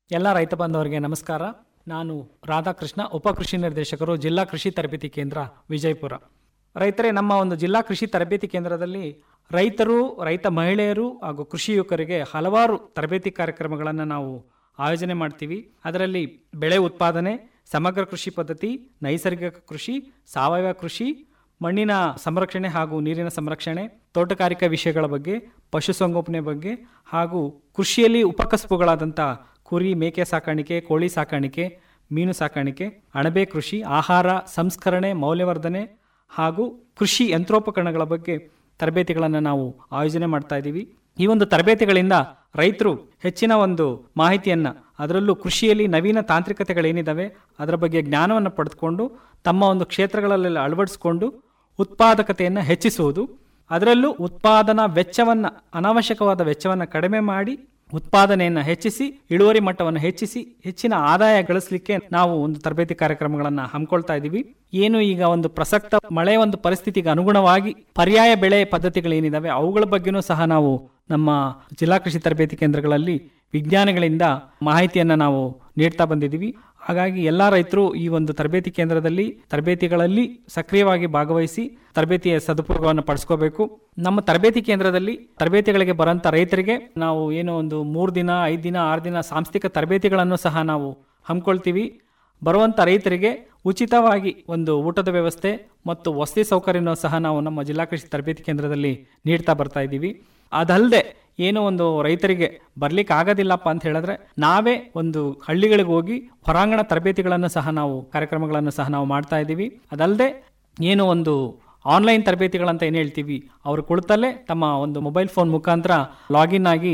ಎಲ್ಲ ರೈತ ಬಾಂಧವರಿಗೆ ನಮಸ್ಕಾರ ನಾನು ರಾಧಾಕೃಷ್ಣ ಉಪ ಕೃಷಿ ನಿರ್ದೇಶಕರು ಜಿಲ್ಲಾ ಕೃಷಿ ತರಬೇತಿ ಕೇಂದ್ರ ವಿಜಯಪುರ ರೈತರೇ ನಮ್ಮ ಒಂದು ಜಿಲ್ಲಾ ಕೃಷಿ ತರಬೇತಿ ಕೇಂದ್ರದಲ್ಲಿ ರೈತರು ರೈತ ಮಹಿಳೆಯರು ಹಾಗೂ ಕೃಷಿ ಯುವಕರಿಗೆ ಹಲವಾರು ತರಬೇತಿ ಕಾರ್ಯಕ್ರಮಗಳನ್ನು ನಾವು ಆಯೋಜನೆ ಮಾಡ್ತೀವಿ ಅದರಲ್ಲಿ ಬೆಳೆ ಉತ್ಪಾದನೆ ಸಮಗ್ರ ಕೃಷಿ ಪದ್ಧತಿ ನೈಸರ್ಗಿಕ ಕೃಷಿ ಸಾವಯವ ಕೃಷಿ ಮಣ್ಣಿನ ಸಂರಕ್ಷಣೆ ಹಾಗೂ ನೀರಿನ ಸಂರಕ್ಷಣೆ ತೋಟಗಾರಿಕಾ ವಿಷಯಗಳ ಬಗ್ಗೆ ಪಶುಸಂಗೋಪನೆ ಬಗ್ಗೆ ಹಾಗೂ ಕೃಷಿಯಲ್ಲಿ ಉಪಕಸಬುಗಳಾದಂಥ ಕುರಿ ಮೇಕೆ ಸಾಕಾಣಿಕೆ ಕೋಳಿ ಸಾಕಾಣಿಕೆ ಮೀನು ಸಾಕಾಣಿಕೆ ಅಣಬೆ ಕೃಷಿ ಆಹಾರ ಸಂಸ್ಕರಣೆ ಮೌಲ್ಯವರ್ಧನೆ ಹಾಗೂ ಕೃಷಿ ಯಂತ್ರೋಪಕರಣಗಳ ಬಗ್ಗೆ ತರಬೇತಿಗಳನ್ನು ನಾವು ಆಯೋಜನೆ ಮಾಡ್ತಾ ಇದ್ದೀವಿ ಈ ಒಂದು ತರಬೇತಿಗಳಿಂದ ರೈತರು ಹೆಚ್ಚಿನ ಒಂದು ಮಾಹಿತಿಯನ್ನು ಅದರಲ್ಲೂ ಕೃಷಿಯಲ್ಲಿ ನವೀನ ತಾಂತ್ರಿಕತೆಗಳೇನಿದ್ದಾವೆ ಅದರ ಬಗ್ಗೆ ಜ್ಞಾನವನ್ನು ಪಡೆದುಕೊಂಡು ತಮ್ಮ ಒಂದು ಕ್ಷೇತ್ರಗಳಲ್ಲಿ ಅಳವಡಿಸಿಕೊಂಡು ಉತ್ಪಾದಕತೆಯನ್ನು ಹೆಚ್ಚಿಸುವುದು ಅದರಲ್ಲೂ ಉತ್ಪಾದನಾ ವೆಚ್ಚವನ್ನು ಅನಾವಶ್ಯಕವಾದ ವೆಚ್ಚವನ್ನು ಕಡಿಮೆ ಮಾಡಿ ಉತ್ಪಾದನೆಯನ್ನು ಹೆಚ್ಚಿಸಿ ಇಳುವರಿ ಮಟ್ಟವನ್ನು ಹೆಚ್ಚಿಸಿ ಹೆಚ್ಚಿನ ಆದಾಯ ಗಳಿಸಲಿಕ್ಕೆ ನಾವು ಒಂದು ತರಬೇತಿ ಕಾರ್ಯಕ್ರಮಗಳನ್ನು ಹಮ್ಮಿಕೊಳ್ತಾ ಇದ್ದೀವಿ ಏನು ಈಗ ಒಂದು ಪ್ರಸಕ್ತ ಮಳೆ ಒಂದು ಪರಿಸ್ಥಿತಿಗೆ ಅನುಗುಣವಾಗಿ ಪರ್ಯಾಯ ಬೆಳೆ ಪದ್ಧತಿಗಳೇನಿದಾವೆ ಅವುಗಳ ಬಗ್ಗೆನೂ ಸಹ ನಾವು ನಮ್ಮ ಜಿಲ್ಲಾ ಕೃಷಿ ತರಬೇತಿ ಕೇಂದ್ರಗಳಲ್ಲಿ ವಿಜ್ಞಾನಿಗಳಿಂದ ಮಾಹಿತಿಯನ್ನು ನಾವು ನೀಡ್ತಾ ಬಂದಿದ್ದೀವಿ ಹಾಗಾಗಿ ಎಲ್ಲ ರೈತರು ಈ ಒಂದು ತರಬೇತಿ ಕೇಂದ್ರದಲ್ಲಿ ತರಬೇತಿಗಳಲ್ಲಿ ಸಕ್ರಿಯವಾಗಿ ಭಾಗವಹಿಸಿ ತರಬೇತಿಯ ಸದುಪಯೋಗವನ್ನು ಪಡಿಸ್ಕೋಬೇಕು ನಮ್ಮ ತರಬೇತಿ ಕೇಂದ್ರದಲ್ಲಿ ತರಬೇತಿಗಳಿಗೆ ಬರೋಂಥ ರೈತರಿಗೆ ನಾವು ಏನು ಒಂದು ಮೂರು ದಿನ ಐದು ದಿನ ಆರು ದಿನ ಸಾಂಸ್ಥಿಕ ತರಬೇತಿಗಳನ್ನು ಸಹ ನಾವು ಹಮ್ಮಿಕೊಳ್ತೀವಿ ಬರುವಂಥ ರೈತರಿಗೆ ಉಚಿತವಾಗಿ ಒಂದು ಊಟದ ವ್ಯವಸ್ಥೆ ಮತ್ತು ವಸತಿ ಸೌಕರ್ಯನೂ ಸಹ ನಾವು ನಮ್ಮ ಜಿಲ್ಲಾ ಕೃಷಿ ತರಬೇತಿ ಕೇಂದ್ರದಲ್ಲಿ ನೀಡ್ತಾ ಬರ್ತಾ ಇದ್ದೀವಿ ಅದಲ್ಲದೆ ಏನೋ ಒಂದು ರೈತರಿಗೆ ಬರ್ಲಿಕ್ಕೆ ಆಗೋದಿಲ್ಲಪ್ಪ ಅಂತ ಹೇಳಿದ್ರೆ ನಾವೇ ಒಂದು ಹಳ್ಳಿಗಳಿಗೆ ಹೋಗಿ ಹೊರಾಂಗಣ ತರಬೇತಿಗಳನ್ನು ಸಹ ನಾವು ಕಾರ್ಯಕ್ರಮಗಳನ್ನು ಸಹ ನಾವು ಮಾಡ್ತಾ ಇದ್ದೀವಿ ಅದಲ್ಲದೆ ಏನು ಒಂದು ಆನ್ಲೈನ್ ತರಬೇತಿಗಳಂತ ಏನು ಹೇಳ್ತೀವಿ ಅವರು ಕುಳಿತಲ್ಲೇ ತಮ್ಮ ಒಂದು ಮೊಬೈಲ್ ಫೋನ್ ಮುಖಾಂತರ ಲಾಗಿನ್ ಆಗಿ